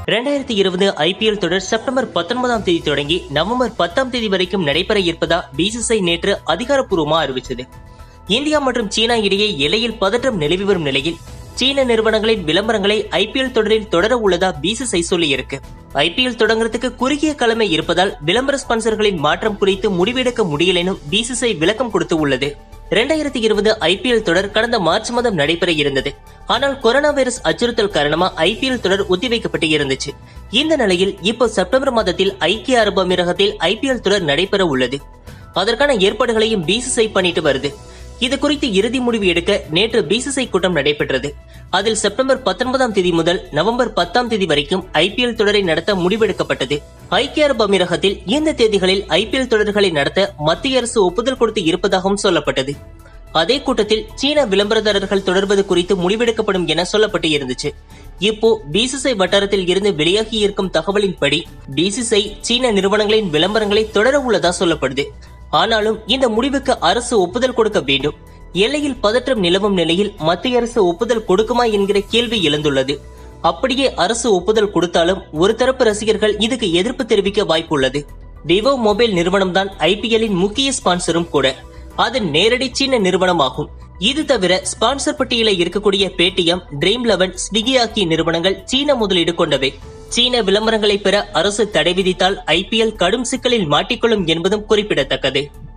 இரண்டாயிரத்தி இருபது ஐபிஎல் தொடர் செப்டம்பர் பத்தொன்பதாம் தேதி தொடங்கி நவம்பர் பத்தாம் தேதி வரைக்கும் நடைபெற இருப்பதா பிசிசிஐ நேற்று அதிகாரப்பூர்வமா அறிவிச்சது இந்தியா மற்றும் சீனா இடையே எல்லையில் பதற்றம் நிலவி வரும் நிலையில் சீன நிறுவனங்களின் விளம்பரங்களை ஐபிஎல் தொடரில் தொடர உள்ளதா பிசிசிஐ சொல்லியிருக்கு ஐபிஎல் தொடங்குறதுக்கு குறுகிய கிழமை இருப்பதால் விளம்பர ஸ்பான்சர்களின் மாற்றம் குறித்து முடிவெடுக்க முடியல எனும் பிசிசிஐ விளக்கம் கொடுத்து உள்ளது இரண்டாயிரத்தி இருபது ஐபிஎல் தொடர் கடந்த மார்ச் மாதம் நடைபெற இருந்தது ஆனால் கொரோனா வைரஸ் அச்சுறுத்தல் காரணமா ஐபிஎல் தொடர் ஒத்திவைக்கப்பட்டு இருந்துச்சு இந்த நிலையில் இப்போ செப்டம்பர் மாதத்தில் ஐக்கிய அரபு அமீரகத்தில் ஐபிஎல் தொடர் நடைபெற உள்ளது அதற்கான ஏற்பாடுகளையும் பிசிசிஐ பண்ணிட்டு வருது இது குறித்து இறுதி முடிவு எடுக்க நேற்று பிசிசிஐ கூட்டம் நடைபெற்றது அதில் செப்டம்பர் பத்தொன்பதாம் தேதி முதல் நவம்பர் பத்தாம் தேதி வரைக்கும் ஐபிஎல் தொடரை நடத்த முடிவெடுக்கப்பட்டது ஐக்கிய அரபு அமீரகத்தில் இந்த தேதிகளில் ஐபிஎல் தொடர்களை நடத்த மத்திய அரசு ஒப்புதல் கொடுத்து இருப்பதாகவும் சொல்லப்பட்டது அதே கூட்டத்தில் சீன விளம்பரதாரர்கள் தொடர்வது குறித்து முடிவெடுக்கப்படும் என சொல்லப்பட்டு இருந்துச்சு இப்போ பிசிசிஐ வட்டாரத்தில் இருந்து வெளியாகி இருக்கும் தகவலின்படி பிசிசிஐ சீன நிறுவனங்களின் விளம்பரங்களை தொடர உள்ளதா சொல்லப்படுது ஆனாலும் இந்த முடிவுக்கு அரசு ஒப்புதல் கொடுக்க வேண்டும் எல்லையில் பதற்றம் நிலவும் நிலையில் மத்திய அரசு ஒப்புதல் கொடுக்குமா என்கிற கேள்வி எழுந்துள்ளது அப்படியே அரசு ஒப்புதல் கொடுத்தாலும் ஒரு தரப்பு ரசிகர்கள் இதுக்கு எதிர்ப்பு தெரிவிக்க வாய்ப்புள்ளது விவோ மொபைல் நிறுவனம் தான் ஐபிஎல்லின் முக்கிய ஸ்பான்சரும் கூட அது நேரடி சீன நிறுவனமாகும் இது தவிர ஸ்பான்சர் பட்டியலில் இருக்கக்கூடிய பேடிஎம் ட்ரீம் லெவன் ஸ்விக்கி ஆகிய நிறுவனங்கள் சீன முதலீடு கொண்டவை சீன விளம்பரங்களை பெற அரசு தடை விதித்தால் ஐபிஎல் கடும் சிக்கலில் மாட்டிக்கொள்ளும் என்பதும் குறிப்பிடத்தக்கது